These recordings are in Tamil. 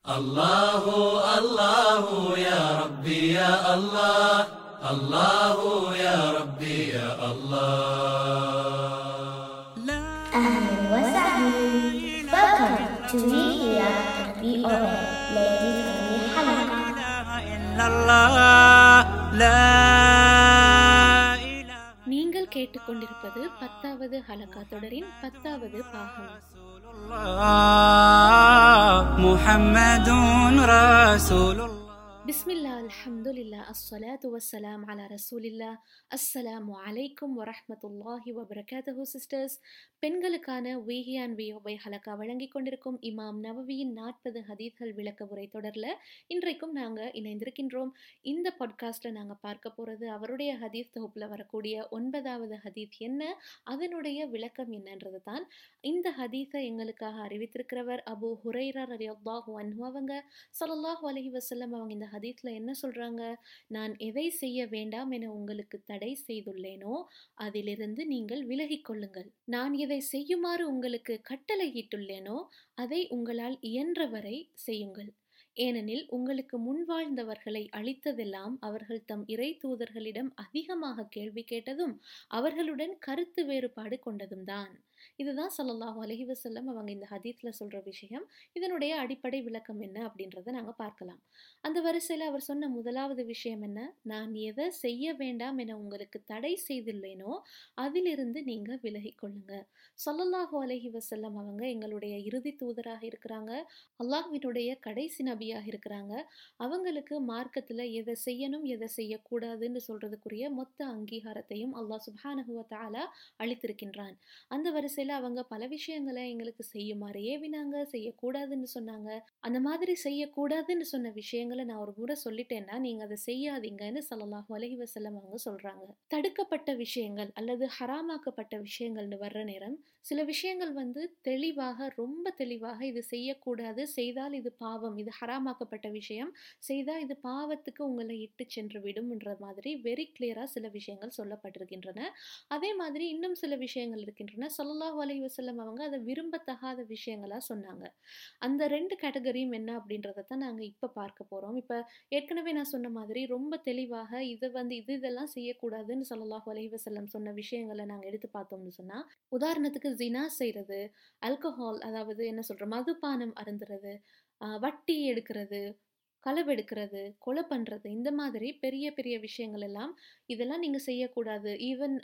الله الله يا ربي يا الله الله يا ربي يا الله أهلا وسهلا Welcome to Media BOA Ladies Only حلقة إلا الله لا إله நீங்கள் கேட்டுக்கொண்டிருப்பது பத்தாவது ஹலகா தொடரின் பத்தாவது பாகம் إلا الله محمد رسول الله பிஸ்மில்லா அல்ஹம்துலில்லா அஸ்ஸலாத்து வஸ்ஸலாம் அலா ரசூலில்லா அஸ்ஸலாமு அலைக்கும் வரஹ்மத்துல்லாஹி வபரகாத்துஹு சிஸ்டர்ஸ் பெண்களுக்கான வீஹி அண்ட் வியோபை ஹலக்கா வழங்கிக் கொண்டிருக்கும் இமாம் நவவியின் நாற்பது ஹதீஸ்கள் விளக்க உரை தொடரில் இன்றைக்கும் நாங்கள் இணைந்திருக்கின்றோம் இந்த பாட்காஸ்ட்டில் நாங்கள் பார்க்க போகிறது அவருடைய ஹதீஸ் தொகுப்பில் வரக்கூடிய ஒன்பதாவது ஹதீஸ் என்ன அதனுடைய விளக்கம் என்னன்றது தான் இந்த ஹதீஸை எங்களுக்காக அறிவித்திருக்கிறவர் அபு ஹுரைரா ரலியல்லாஹு அன்ஹு அவங்க ஸல்லல்லாஹு அலைஹி வஸல்லம் அவங்க இந்த ஹதீஸ்ல என்ன சொல்றாங்க நான் எதை செய்ய வேண்டாம் என உங்களுக்கு தடை செய்துள்ளேனோ அதிலிருந்து நீங்கள் விலகிக் கொள்ளுங்கள் நான் எதை செய்யுமாறு உங்களுக்கு கட்டளையிட்டுள்ளேனோ அதை உங்களால் இயன்றவரை செய்யுங்கள் ஏனெனில் உங்களுக்கு முன்வாழ்ந்தவர்களை அழித்ததெல்லாம் அவர்கள் தம் இறை தூதர்களிடம் அதிகமாக கேள்வி கேட்டதும் அவர்களுடன் கருத்து வேறுபாடு கொண்டதும் தான் இதுதான் ஸல்லல்லாஹு அலைஹி வஸல்லம் அவங்க இந்த ஹதீஸ்ல சொல்ற விஷயம் இதனுடைய அடிப்படை விளக்கம் என்ன அப்படின்றத நாங்க பார்க்கலாம் அந்த வரிசையில அவர் சொன்ன முதலாவது விஷயம் என்ன நான் எதை செய்ய வேண்டாம் என உங்களுக்கு தடை செய்துள்ளேனோ அதிலிருந்து நீங்க விலகிக் கொள்ளுங்க ஸல்லல்லாஹு அலைஹி வஸல்லம் அவங்க எங்களுடைய இறுதி தூதராக இருக்கிறாங்க அல்லாஹ்வினுடைய கடைசி நபியாக இருக்கிறாங்க அவங்களுக்கு மார்க்கத்துல எதை செய்யணும் எதை செய்யக்கூடாதுன்னு சொல்றதுக்குரிய மொத்த அங்கீகாரத்தையும் அல்லாஹ் சுப்ஹானஹு வ தஆலா அளித்திருக்கின்றான் அந்த வரிசையில அவங்க பல விஷயங்களை எங்களுக்கு செய்யுமாறு ஏவினாங்க செய்யக்கூடாதுன்னு சொன்னாங்க அந்த மாதிரி செய்யக்கூடாதுன்னு சொன்ன விஷயங்களை நான் ஒரு முறை சொல்லிட்டேன்னா நீங்க அதை செய்யாதீங்கன்னு ஸல்லல்லாஹு அலைஹி வஸல்லம் அவங்க சொல்றாங்க தடுக்கப்பட்ட விஷயங்கள் அல்லது ஹராமாக்கப்பட்ட விஷயங்கள்னு வர்ற நேரம் சில விஷயங்கள் வந்து தெளிவாக ரொம்ப தெளிவாக இது செய்யக்கூடாது செய்தால் இது பாவம் இது ஹராமாக்கப்பட்ட விஷயம் செய்தால் இது பாவத்துக்கு உங்களை இட்டு சென்று விடும்ன்ற மாதிரி வெரி கிளியரா சில விஷயங்கள் சொல்லப்பட்டிருக்கின்றன அதே மாதிரி இன்னும் சில விஷயங்கள் இருக்கின்றன ஸல்லல்லாஹு அலைஹி வஸல்லம் அவங்க அதை விரும்பத்தகாத விஷயங்களா சொன்னாங்க அந்த ரெண்டு கேட்டகரியும் என்ன அப்படின்றத தான் நாங்கள் இப்போ பார்க்க போகிறோம் இப்போ ஏற்கனவே நான் சொன்ன மாதிரி ரொம்ப தெளிவாக இதை வந்து இது இதெல்லாம் செய்யக்கூடாதுன்னு ஸல்லல்லாஹு அலைஹி வஸல்லம் சொன்ன விஷயங்களை நாங்கள் எடுத்து பார்த்தோம்னு சொன்னால் உதாரணத்துக்கு ஜினா செய்கிறது ஆல்கஹால் அதாவது என்ன சொல்கிற மதுபானம் அருந்துறது ஆஹ் வட்டி எடுக்கிறது களவெடுக்கிறது கொலை பண்ணுறது இந்த மாதிரி பெரிய பெரிய விஷயங்கள் எல்லாம் இதெல்லாம் நீங்கள் செய்யக்கூடாது ஈவன்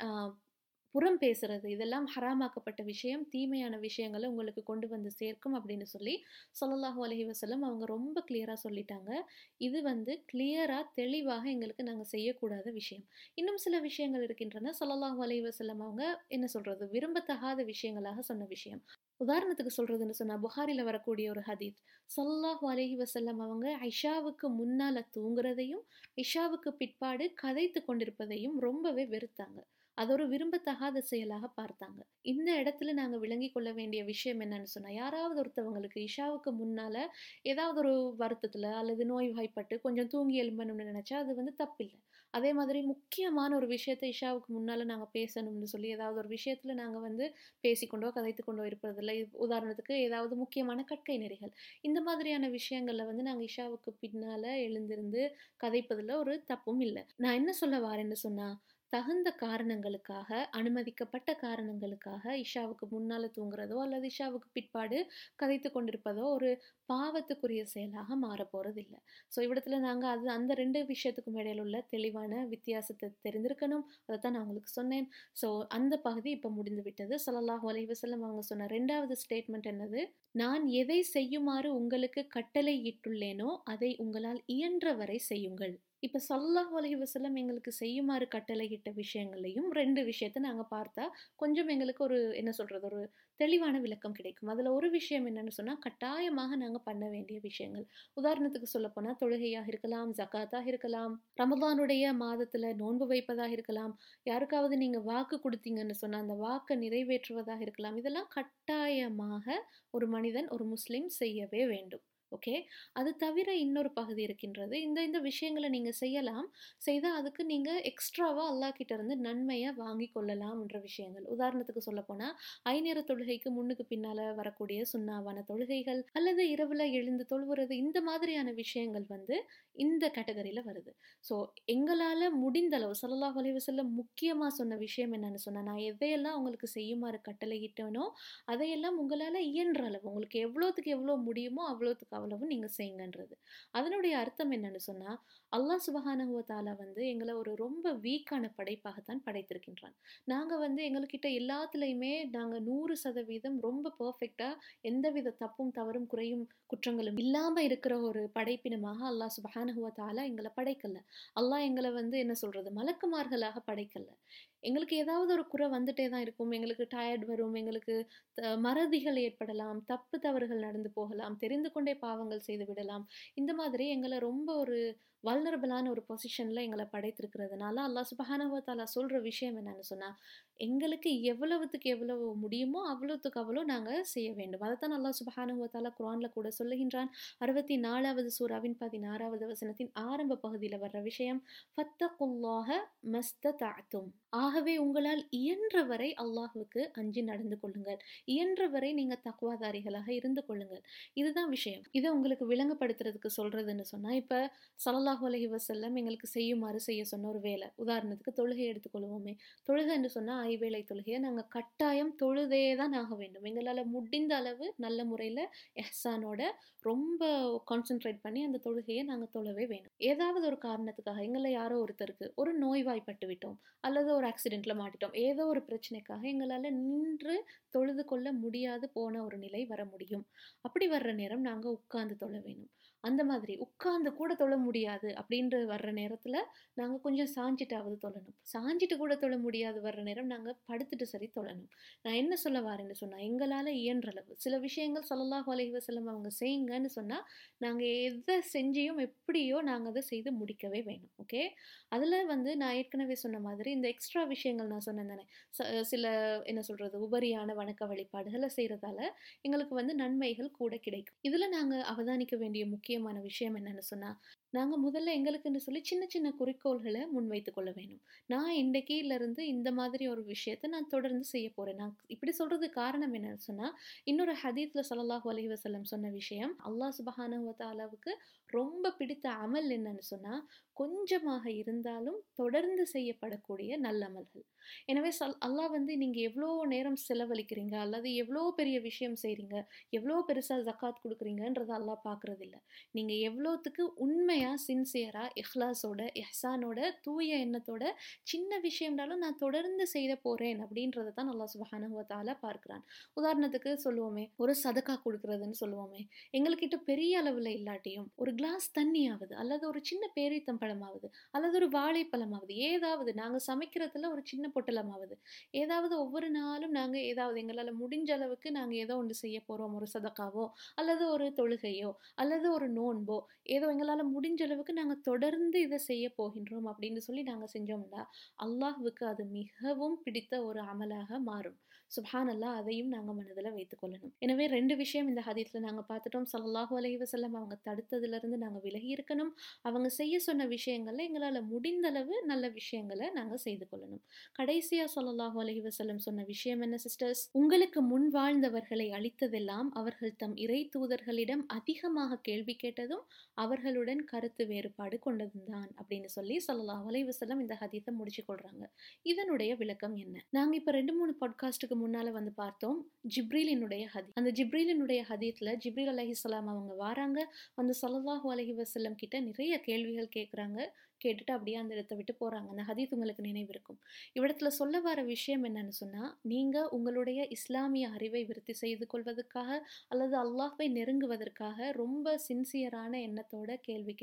புறம் பேசுறது இதெல்லாம் ஹராமாக்கப்பட்ட விஷயம் தீமையான விஷயங்களை உங்களுக்கு கொண்டு வந்து சேர்க்கும் அப்படின்னு சொல்லி ஸல்லல்லாஹு அலைஹி வஸல்லம் அவங்க ரொம்ப கிளியராக சொல்லிட்டாங்க இது வந்து கிளியராக தெளிவாக எங்களுக்கு நாங்கள் செய்யக்கூடாத விஷயம் இன்னும் சில விஷயங்கள் இருக்கின்றன ஸல்லல்லாஹு அலைஹி வஸல்லம் அவங்க என்ன சொல்றது விரும்பத்தகாத விஷயங்களாக சொன்ன விஷயம் உதாரணத்துக்கு சொல்றதுன்னு சொன்னா புகாரில வரக்கூடிய ஒரு ஹதீத் ஸல்லல்லாஹு அலைஹி வஸல்லம் அவங்க ஐஷாவுக்கு முன்னால தூங்குறதையும் ஐஷாவுக்கு பிற்பாடு கதைத்து கொண்டிருப்பதையும் ரொம்பவே வெறுத்தாங்க அது ஒரு விரும்பத்தகாத செயலாக பார்த்தாங்க இந்த இடத்துல நாங்க விளங்கி கொள்ள வேண்டிய விஷயம் என்னன்னு சொன்னா யாராவது ஒருத்தவங்களுக்கு இஷாவுக்கு முன்னால ஏதாவது ஒரு வருத்தத்துல அல்லது நோய் வாய்ப்பட்டு கொஞ்சம் தூங்கி எழும்பணும்னு நினைச்சா அது வந்து தப்பில்லை அதே மாதிரி முக்கியமான ஒரு விஷயத்த இஷாவுக்கு முன்னால நாங்க பேசணும்னு சொல்லி ஏதாவது ஒரு விஷயத்துல நாங்க வந்து பேசிக்கொண்டோ கதைத்து கொண்டோ இருப்பதில்லை உதாரணத்துக்கு ஏதாவது முக்கியமான கற்கை நெறிகள் இந்த மாதிரியான விஷயங்கள்ல வந்து நாங்க இஷாவுக்கு பின்னால எழுந்திருந்து கதைப்பதுல ஒரு தப்பும் இல்லை நான் என்ன சொல்ல வாரேன்னு சொன்னா தகுந்த காரணங்களுக்காக அனுமதிக்கப்பட்ட காரணங்களுக்காக இஷாவுக்கு முன்னால தூங்குறதோ அல்லது இஷாவுக்கு பிற்பாடு கதைத்து கொண்டிருப்பதோ ஒரு பாவத்துக்குரிய செயலாக மாற போறதில்லை ஸோ இவ்விடத்துல நாங்க அது அந்த ரெண்டு விஷயத்துக்கும் இடையில உள்ள தெளிவான வித்தியாசத்தை தெரிந்திருக்கணும் அதை தான் நான் உங்களுக்கு சொன்னேன் ஸோ அந்த பகுதி இப்போ முடிந்து விட்டது ஸல்லல்லாஹு அலைஹி வஸல்லம் அவங்க சொன்ன ரெண்டாவது ஸ்டேட்மெண்ட் என்னது நான் எதை செய்யுமாறு உங்களுக்கு கட்டளை இட்டுள்ளேனோ அதை உங்களால் இயன்றவரை செய்யுங்கள் இப்போ ஸல்லல்லாஹு அலைஹி வஸல்லம் எங்களுக்கு செய்யுமாறு கட்டளையிட்ட விஷயங்களையும் ரெண்டு விஷயத்தை நாங்கள் பார்த்தா கொஞ்சம் எங்களுக்கு ஒரு என்ன சொல்றது ஒரு தெளிவான விளக்கம் கிடைக்கும் அதில் ஒரு விஷயம் என்னன்னு சொன்னால் கட்டாயமாக நாங்கள் பண்ண வேண்டிய விஷயங்கள் உதாரணத்துக்கு சொல்லப்போனால் தொழுகையாக இருக்கலாம் ஜக்காத்தாக இருக்கலாம் ரமதானுடைய மாதத்தில் நோன்பு வைப்பதாக இருக்கலாம் யாருக்காவது நீங்கள் வாக்கு கொடுத்தீங்கன்னு சொன்னால் அந்த வாக்கை நிறைவேற்றுவதாக இருக்கலாம் இதெல்லாம் கட்டாயமாக ஒரு மனிதன் ஒரு முஸ்லீம் செய்யவே வேண்டும் ஓகே அது தவிர இன்னொரு பகுதி இருக்கின்றது இந்த இந்த விஷயங்களை நீங்கள் செய்யலாம் செய்தால் அதுக்கு நீங்கள் எக்ஸ்ட்ராவாக அல்லாஹ் கிட்ட இருந்து நன்மையை வாங்கி கொள்ளலாம்ன்ற விஷயங்கள் உதாரணத்துக்கு சொல்லப்போனால் ஐநேர தொழுகைக்கு முன்னுக்கு பின்னால் வரக்கூடிய சுண்ணாவான தொழுகைகள் அல்லது இரவில் எழுந்து தொழுவுறது இந்த மாதிரியான விஷயங்கள் வந்து இந்த கேட்டகரியில் வருது ஸோ எங்களால் முடிந்த அளவு சல்லல்லாஹு அலைஹி வஸல்லம் முக்கியமாக சொன்ன விஷயம் என்னன்னு சொன்னால் நான் எதையெல்லாம் உங்களுக்கு செய்யுமாறு கட்டளையிட்டேனோ அதையெல்லாம் உங்களால் இயன்ற அளவு உங்களுக்கு எவ்வளோத்துக்கு எவ்வளோ முடியுமோ அவ்வளோத்துக்கு அவ்வளவு நீங்கள் செய்யுங்கன்றது அதனுடைய அர்த்தம் என்னன்னு சொன்னால் அல்லாஹ் சுபஹானஹுவ தாலா வந்து எங்களை ஒரு ரொம்ப வீக்கான படைப்பாகத்தான் படைத்திருக்கின்றான் நாங்கள் வந்து எங்கள்கிட்ட எல்லாத்துலேயுமே நாங்கள் நூறு சதவீதம் ரொம்ப பர்ஃபெக்டாக எந்தவித தப்பும் தவறும் குறையும் குற்றங்களும் இல்லாமல் இருக்கிற ஒரு படைப்பினமாக அல்லாஹ் சுபஹானஹுவ தாலா எங்களை படைக்கல அல்லாஹ் எங்களை வந்து என்ன சொல்கிறது மலக்குமார்களாக படைக்கல எங்களுக்கு ஏதாவது ஒரு குறை வந்துட்டே தான் இருக்கும் எங்களுக்கு டயர்ட் வரும் எங்களுக்கு த- மறதிகள் ஏற்படலாம் தப்பு தவறுகள் நடந்து போகலாம் தெரிந்து கொண்டே பாவங்கள் செய்து விடலாம் இந்த மாதிரி எங்களை ரொம்ப ஒரு வல்னரபிளான ஒரு பொசிஷனில் எங்களை படைத்திருக்கிறதுனால அல்லாஹ் சுபஹானஹு தாலா சொல்கிற விஷயம் என்னன்னு சொன்னால் எங்களுக்கு எவ்வளவுத்துக்கு எவ்வளவு முடியுமோ அவ்வளவுத்துக்கு அவ்வளோ நாங்கள் செய்ய வேண்டும் அதைத்தான் அல்லாஹ் சுபஹானஹு தாலா குரானில் கூட சொல்லுகின்றான் அறுபத்தி நாலாவது சூறாவின் பதினாறாவது வசனத்தின் ஆரம்ப பகுதியில் வர்ற விஷயம் ஃபத்தகுல்லாஹ மஸ்ததாத்தும் ஆகவே உங்களால் இயன்றவரை அல்லாஹ்வுக்கு அஞ்சி நடந்து கொள்ளுங்கள் இயன்றவரை நீங்கள் தக்குவாதாரிகளாக இருந்து கொள்ளுங்கள் இதுதான் விஷயம் இதை உங்களுக்கு விளங்கப்படுத்துறதுக்கு சொல்றதுன்னு சொன்னா இப்போ சல்லல்லாஹு அலைஹி வஸல்லம் எங்களுக்கு செய்யுமாறு செய்ய சொன்ன ஒரு வேலை உதாரணத்துக்கு தொழுகை எடுத்துக்கொள்வோமே தொழுகை என்று சொன்னால் ஐவேளை தொழுகையை நாங்கள் கட்டாயம் தொழுதே தான் ஆக வேண்டும் எங்களால் முடிந்த அளவு நல்ல முறையில் எஹ்சானோட ரொம்ப கான்சென்ட்ரேட் பண்ணி அந்த தொழுகையை நாங்கள் தொழவே வேணும் ஏதாவது ஒரு காரணத்துக்காக எங்களை யாரோ ஒருத்தருக்கு ஒரு நோய்வாய்ப்பட்டு விட்டோம் அல்லது ஒரு ஆக்சிடெண்ட்ல மாட்டிட்டோம் ஏதோ ஒரு பிரச்சனைக்காக எங்களால் நின்று தொழுது கொள்ள முடியாது போன ஒரு நிலை வர முடியும் அப்படி வர்ற நேரம் நாங்கள் உட்கார்ந்து தொழ வேணும் அந்த மாதிரி உட்கார்ந்து கூட தொழ முடியாது அப்படின்ற வர்ற நேரத்தில் நாங்கள் கொஞ்சம் சாஞ்சிட்டாவது தொழணும் சாஞ்சிட்டு கூட தொழ முடியாது வர்ற நேரம் நாங்கள் படுத்துட்டு சரி தொழணும் நான் என்ன சொல்ல வரேன்னு சொன்னால் எங்களால் இயன்றளவு சில விஷயங்கள் ஸல்லல்லாஹு அலைஹி வஸல்லம் அவங்க செய்யுங்கன்னு சொன்னால் நாங்கள் எதை செஞ்சியும் எப்படியோ நாங்கள் அதை செய்து முடிக்கவே வேணும் ஓகே அதில் வந்து நான் ஏற்கனவே சொன்ன மாதிரி இந்த எக்ஸ்ட்ரா விஷயங்கள் நான் சொன்னேன் தானே ச- சில என்ன சொல்கிறது உபரியான வணக்க வழிபாடுகளை செய்கிறதால எங்களுக்கு வந்து நன்மைகள் கூட கிடைக்கும் இதில் நாங்கள் அவதானிக்க வேண்டிய முக்கியமான விஷயம் என்னன்னு சொன்னால் நாங்கள் முதல்ல எங்களுக்குன்னு சொல்லி சின்ன சின்ன குறிக்கோள்களை முன்வைத்து கொள்ள வேணும் நான் இன்றைக்கில இருந்து இந்த மாதிரி ஒரு விஷயத்தை நான் தொடர்ந்து செய்ய போகிறேன் நான் இப்படி சொல்கிறது காரணம் என்னன்னு சொன்னால் இன்னொரு ஹதீத்தில் ஸல்லல்லாஹு அலைஹி வஸல்லம் சொன்ன விஷயம் அல்லாஹ் சுபஹானஹு வ தஆலாவுக்கு ரொம்ப பிடித்த அமல் என்னன்னு சொன்னால் கொஞ்சமாக இருந்தாலும் தொடர்ந்து செய்யப்படக்கூடிய நல்லமல்கள் எனவே சல் அல்லாஹ் வந்து நீங்கள் எவ்வளோ நேரம் செலவழிக்கிறீங்க அல்லது எவ்வளோ பெரிய விஷயம் செய்கிறீங்க எவ்வளோ பெருசாக ஜக்காத் கொடுக்குறீங்கன்றதை அல்லாஹ் பார்க்குறதில்ல நீங்கள் எவ்வளோத்துக்கு உண்மையாக சின்சியராக இஹ்லாஸோட எஹ்சானோட தூய எண்ணத்தோட சின்ன விஷயம்னாலும் நான் தொடர்ந்து செய்த போகிறேன் அப்படின்றத தான் அல்லாஹ் சுபஹானஹு வ தஆலா பார்க்குறான் உதாரணத்துக்கு சொல்லுவோமே ஒரு சதக்கா கொடுக்குறதுன்னு சொல்லுவோமே எங்கள்கிட்ட பெரிய அளவில் இல்லாட்டியும் ஒரு கிளாஸ் தண்ணியாவது அல்லது ஒரு சின்ன பேரித்தம்பழமாவது அல்லது ஒரு வாழைப்பழமாவது ஏதாவது நாங்கள் சமைக்கிறதுல ஒரு சின்ன பொட்டலமாவது ஏதாவது ஒவ்வொரு நாளும் நாங்கள் ஏதாவது எங்களால் முடிஞ்ச அளவுக்கு நாங்கள் ஏதோ ஒன்று செய்ய போகிறோம் ஒரு சதக்காவோ அல்லது ஒரு தொழுகையோ அல்லது ஒரு நோன்போ ஏதோ எங்களால் முடிஞ்ச அளவுக்கு நாங்கள் தொடர்ந்து இதை செய்ய போகின்றோம் அப்படின்னு சொல்லி நாங்கள் செஞ்சோம்னா அல்லாஹ்வுக்கு அது மிகவும் பிடித்த ஒரு அமலாக மாறும் சுப்ஹான் அல்லாஹ் அதையும் நாங்கள் மனதில் வைத்துக்கொள்ளணும் எனவே ரெண்டு விஷயம் இந்த ஹதீஸில் நாங்கள் பார்த்துட்டோம் ஸல்லல்லாஹு அலைஹி வஸல்லம் அவங்க தடுத்ததிலிருந்து நாங்கள் விலகி இருக்கணும் அவங்க செய்ய சொன்ன விஷயங்களில் எங்களால் முடிந்த அளவு நல்ல விஷயங்களை நாங்கள் செய்து கொள்ளணும் கடைசியாக ஸல்லல்லாஹு அலைஹி வஸல்லம் சொன்ன விஷயம் என்ன சிஸ்டர்ஸ் உங்களுக்கு முன் வாழ்ந்தவர்களை அழித்ததெல்லாம் அவர்கள் தம் இறை தூதர்களிடம் அதிகமாக கேள்வி கேட்டதும் அவர்களுடன் கருத்து வேறுபாடு கொண்டதும் தான் அப்படின்னு சொல்லி ஸல்லல்லாஹு அலைஹி வஸல்லம் இந்த ஹதீஸை முடிச்சு கொள்றாங்க இதனுடைய விளக்கம் என்ன நாங்க இப்ப ரெண்டு மூணு பாட்காஸ்ட்டுக்கு முன்னால வந்து பார்த்தோம் ஜிப்ரீலினுடைய ஹதீஸ் அந்த ஜிப்ரீலினுடைய ஹதீஸ்ல ஜிப்ரீல் அலைஹிஸ்ஸலாம் அவங்க வாராங்க வந்து ஸல்லல்லாஹு அலைஹி வஸல்லம் கிட்ட நிறைய கேள்விகள் கேட்குறாங்க கேட்டுட்டு அப்படியே அந்த இடத்த விட்டு போறாங்க அந்த ஹதீஸ் உங்களுக்கு நினைவிருக்கும் இவ்விடத்துல சொல்ல வர விஷயம் என்னன்னு சொன்னா நீங்க உங்களுடைய இஸ்லாமிய அறிவை விருத்தி செய்து கொள்வதற்காக அல்லது அல்லாஹ்வை நெருங்குவதற்காக ரொம்ப சின்சியரான எண்ணத்தோட கேள்வி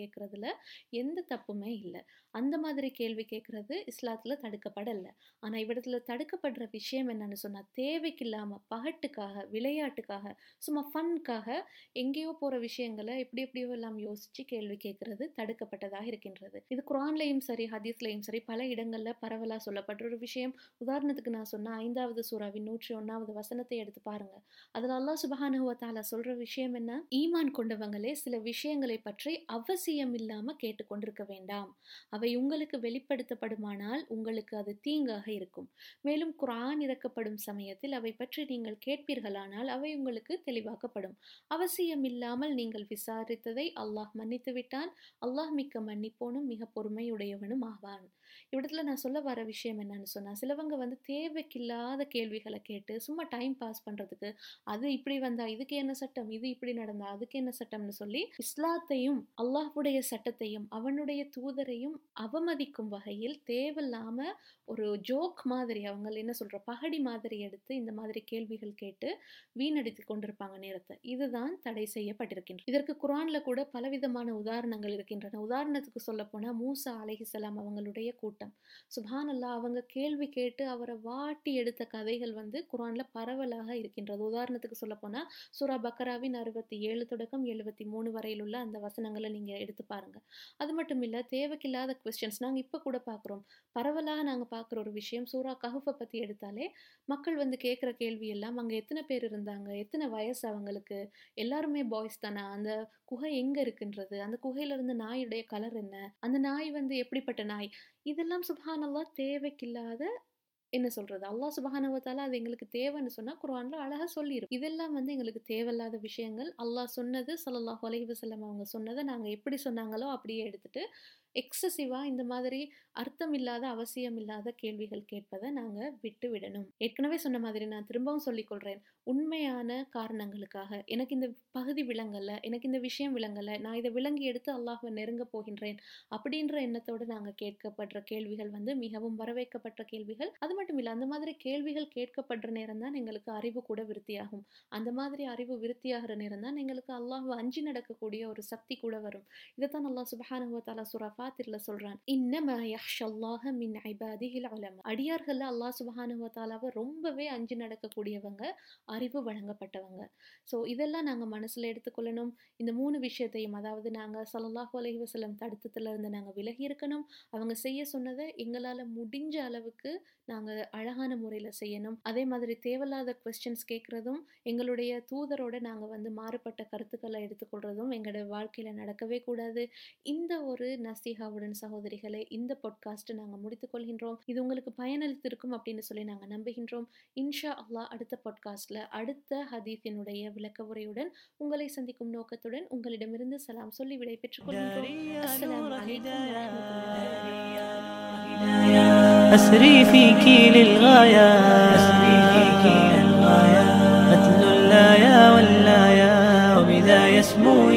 கேட்குறதுல எந்த தப்புமே இல்லை அந்த மாதிரி கேள்வி கேட்குறது இஸ்லாத்தில் தடுக்கப்படலை ஆனால் இவ்விடத்துல தடுக்கப்படுற விஷயம் என்னன்னு சொன்னால் தேவைக்கு இல்லாமல் பகட்டுக்காக விளையாட்டுக்காக சும்மா ஃபன்க்காக எங்கேயோ போகிற விஷயங்களை எப்படி எப்படியோ எல்லாம் யோசித்து கேள்வி கேட்குறது தடுக்கப்பட்டதாக இருக்கின்றது இது குரான்லையும் சரி ஹதீஸ்லையும் சரி பல இடங்களில் பரவலாக சொல்லப்படுற ஒரு விஷயம் உதாரணத்துக்கு நான் சொன்ன ஐந்தாவது சூறாவின் நூற்றி ஒன்றாவது வசனத்தை எடுத்து பாருங்க அதில் அல்லாஹ் சுபஹானுவத்தால சொல்கிற விஷயம் என்ன ஈமான் கொண்டவங்களே சில விஷயங்களை பற்றி அவசியம் இல்லாமல் கேட்டுக்கொண்டிருக்க வேண்டாம் அவை உங்களுக்கு வெளிப்படுத்தப்படுமானால் உங்களுக்கு அது தீங்காக இருக்கும் மேலும் குரான் இறக்கப்படும் சமயத்தில் அவை பற்றி நீங்கள் கேட்பீர்களானால் அவை உங்களுக்கு தெளிவாக்கப்படும் அவசியம் இல்லாமல் நீங்கள் விசாரித்ததை அல்லாஹ் மன்னித்து விட்டான் அல்லாஹ் மிக்க மன்னிப்போனும் மிக பொறுமையுடையவனும் ஆவான் இவ்விடத்துல நான் சொல்ல வர விஷயம் என்னன்னு சொன்னா சிலவங்க வந்து தேவைக்கில்லாத கேள்விகளை கேட்டு சும்மா டைம் பாஸ் பண்றதுக்கு அது இப்படி வந்தா இதுக்கு என்ன சட்டம் இது இப்படி நடந்தா அதுக்கு என்ன சட்டம்னு சொல்லி இஸ்லாத்தையும் அல்லாஹ்வுடைய சட்டத்தையும் அவனுடைய தூதரையும் அவமதிக்கும் வகையில் தேவையில்லாம ஒரு ஜோக் மாதிரி அவங்க என்ன சொல்ற பகடி மாதிரி எடுத்து இந்த மாதிரி கேள்விகள் கேட்டு வீணடித்து கொண்டிருப்பாங்க நேரத்தை இதுதான் தடை செய்யப்பட்டிருக்கின்றது இதற்கு குரான்ல கூட பலவிதமான உதாரணங்கள் இருக்கின்றன உதாரணத்துக்கு சொல்ல போனா மூசா அலைஹிசலாம் அவங்களுடைய கூட்டம் சுபான் அல்லா அவங்க கேள்வி கேட்டு அவரை வாட்டி எடுத்த கதைகள் வந்து குரான்ல பரவலாக இருக்கின்றது உதாரணத்துக்கு சொல்ல போனா சூரா பக்கராவின் அறுபத்தி ஏழு தொடக்கம் எழுபத்தி மூணு வரையில் உள்ள அந்த வசனங்களை நீங்க எடுத்து பாருங்க அது மட்டும் இல்ல தேவைக்கில்லாத கொஸ்டின்ஸ் நாங்க இப்ப கூட பாக்குறோம் பரவலாக நாங்க பார்க்குற ஒரு விஷயம் சூரா கஹுஃபை பத்தி எடுத்தாலே மக்கள் வந்து கேட்குற கேள்வி எல்லாம் அங்க எத்தனை பேர் இருந்தாங்க எத்தனை வயசு அவங்களுக்கு எல்லாருமே பாய்ஸ் தானே அந்த குகை எங்க இருக்குன்றது அந்த குகையில இருந்து நாயுடைய கலர் என்ன அந்த நாய் வந்து எப்படிப்பட்ட நாய் இதெல்லாம் சுபஹானல்லாஹ் தேவைக்கில்லாத என்ன சொல்றது அல்லாஹ் சுபஹானவத்தால அது எங்களுக்கு தேவைன்னு சொன்னா குர்ஆன்ல அழகா சொல்லிரும் இதெல்லாம் வந்து எங்களுக்கு தேவையில்லாத விஷயங்கள் அல்லாஹ் சொன்னது ஸல்லல்லாஹு அலைஹி வஸல்லம் அவங்க சொன்னதை நாங்க எப்படி சொன்னாங்களோ அப்படியே எடுத்துட்டு எக்ஸசிவா இந்த மாதிரி அர்த்தம் இல்லாத அவசியம் இல்லாத கேள்விகள் கேட்பதை நாங்க விட்டு விடணும் ஏற்கனவே சொன்ன மாதிரி நான் திரும்பவும் சொல்லிக்கொள்றேன் உண்மையான காரணங்களுக்காக எனக்கு இந்த பகுதி விளங்கல எனக்கு இந்த விஷயம் விளங்கல நான் இதை விளங்கி எடுத்து அல்லாஹ்வை நெருங்க போகின்றேன் அப்படின்ற எண்ணத்தோடு நாங்க கேட்கப்படுற கேள்விகள் வந்து மிகவும் வரவேற்கப்பட்ட கேள்விகள் அது மட்டும் இல்லை அந்த மாதிரி கேள்விகள் கேட்கப்படுற நேரம் தான் எங்களுக்கு அறிவு கூட விருத்தியாகும் அந்த மாதிரி அறிவு விருத்தியாகிற நேரம் தான் எங்களுக்கு அல்லாஹ் அஞ்சி நடக்கக்கூடிய ஒரு சக்தி கூட வரும் இதைத்தான் அல்லாஹ் சுபஹானஹு வ தஆலா சூரா ஃபாத்திர்ல சொல்றான் இன்னமா யஹ்ஷல்லாஹ மின் இபாதிஹில் உலமா அடியார்கள் அல்லாஹ் சுபஹானஹு வ தஆலாவை ரொம்பவே அஞ்சி நடக்கக்கூடியவங்க அறிவு வழங்கப்பட்டவங்க ஸோ இதெல்லாம் நாங்கள் மனசில் எடுத்துக்கொள்ளணும் இந்த மூணு விஷயத்தையும் அதாவது நாங்கள் ஸல்லல்லாஹு அலைஹி வஸல்லம் தடுத்தத்துல இருந்து நாங்கள் விலகி இருக்கணும் அவங்க செய்ய சொன்னதை எங்களால் முடிஞ்ச அளவுக்கு நாங்கள் அழகான முறையில் செய்யணும் அதே மாதிரி தேவையில்லாத கொஸ்டின்ஸ் கேட்குறதும் எங்களுடைய தூதரோட நாங்கள் வந்து மாறுபட்ட கருத்துக்களை எடுத்துக்கொள்றதும் எங்களோட வாழ்க்கையில் நடக்கவே கூடாது இந்த ஒரு நசீஹாவுடன் சகோதரிகளை இந்த பாட்காஸ்ட்டை நாங்கள் முடித்துக்கொள்கின்றோம் இது உங்களுக்கு பயனளித்திருக்கும் அப்படின்னு சொல்லி நாங்கள் நம்புகின்றோம் இன்ஷா அல்லாஹ் அடுத்த பாட்காஸ்ட்ல அடுத்த ஹதீஸினுடைய விளக்க உரையுடன் உங்களை சந்திக்கும் நோக்கத்துடன் உங்களிடமிருந்து சலாம் சொல்லி விடை பெற்றுக் கொள்கின்றோம் அஸ்ஸலாமு அலைக்கும் வரஹ்மத்துல்லாஹி أسري فيك للغاية أسري فيك للغاية أتلو اللايا واللايا وبذا يسمو